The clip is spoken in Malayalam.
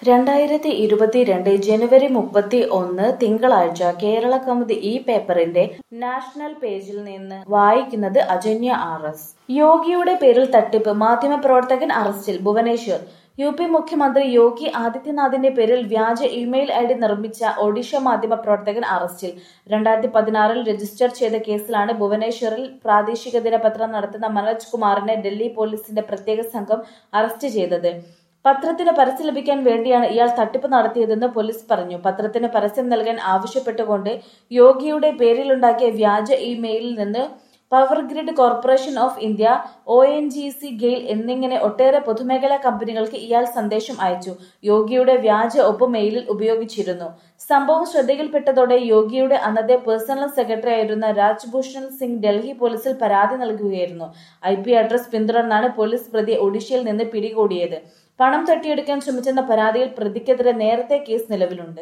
രണ്ടായിരത്തി ഇരുപത്തിരണ്ട് ജനുവരി മുപ്പത്തി ഒന്ന് തിങ്കളാഴ്ച കേരള കൗമുദി ഈ പേപ്പറിന്റെ നാഷണൽ പേജിൽ നിന്ന് വായിക്കുന്നത് അജന്യ ആർ എസ് യോഗിയുടെ പേരിൽ തട്ടിപ്പ് മാധ്യമപ്രവർത്തകൻ അറസ്റ്റിൽ ഭുവനേശ്വർ യു പി മുഖ്യമന്ത്രി യോഗി ആദിത്യനാഥിന്റെ പേരിൽ വ്യാജ ഇമെയിൽ ഐ ഡി നിർമ്മിച്ച ഒഡീഷ മാധ്യമ പ്രവർത്തകൻ അറസ്റ്റിൽ രണ്ടായിരത്തി പതിനാറിൽ രജിസ്റ്റർ ചെയ്ത കേസിലാണ് ഭുവനേശ്വറിൽ പ്രാദേശിക ദിനപത്രം നടത്തുന്ന മനോജ് കുമാറിനെ ഡൽഹി പോലീസിന്റെ പ്രത്യേക സംഘം അറസ്റ്റ് ചെയ്തത് പത്രത്തിന് പരസ്യം ലഭിക്കാൻ വേണ്ടിയാണ് ഇയാൾ തട്ടിപ്പ് നടത്തിയതെന്ന് പോലീസ് പറഞ്ഞു പത്രത്തിന് പരസ്യം നൽകാൻ ആവശ്യപ്പെട്ടുകൊണ്ട് യോഗിയുടെ പേരിലുണ്ടാക്കിയ വ്യാജ ഇമെയിലിൽ നിന്ന് power grid corporation of India O N G C GAIL എന്നിങ്ങനെ ഒട്ടേറെ പൊതുമേഖലാ കമ്പനികൾക്ക് ഇയാൾ സന്ദേശം അയച്ചു യോഗിയുടെ വ്യാജ ഒപ്പ് മെയിലിൽ ഉപയോഗിച്ചിരുന്നു സംഭവം ശ്രദ്ധയിൽപ്പെട്ടതോടെ യോഗിയുടെ അന്നത്തെ പേഴ്സണൽ സെക്രട്ടറി ആയിരുന്ന രാജ്ഭൂഷൺ സിംഗ് ഡൽഹി പോലീസിൽ പരാതി നൽകുകയായിരുന്നു ഐ പി അഡ്രസ് പിന്തുടർന്നാണ് പോലീസ് പ്രതിയെ ഒഡീഷയിൽ നിന്ന് പിടികൂടിയത് പണം തട്ടിയെടുക്കാൻ ശ്രമിച്ചെന്ന പരാതിയിൽ പ്രതിക്കെതിരെ നേരത്തെ കേസ് നിലവിലുണ്ട്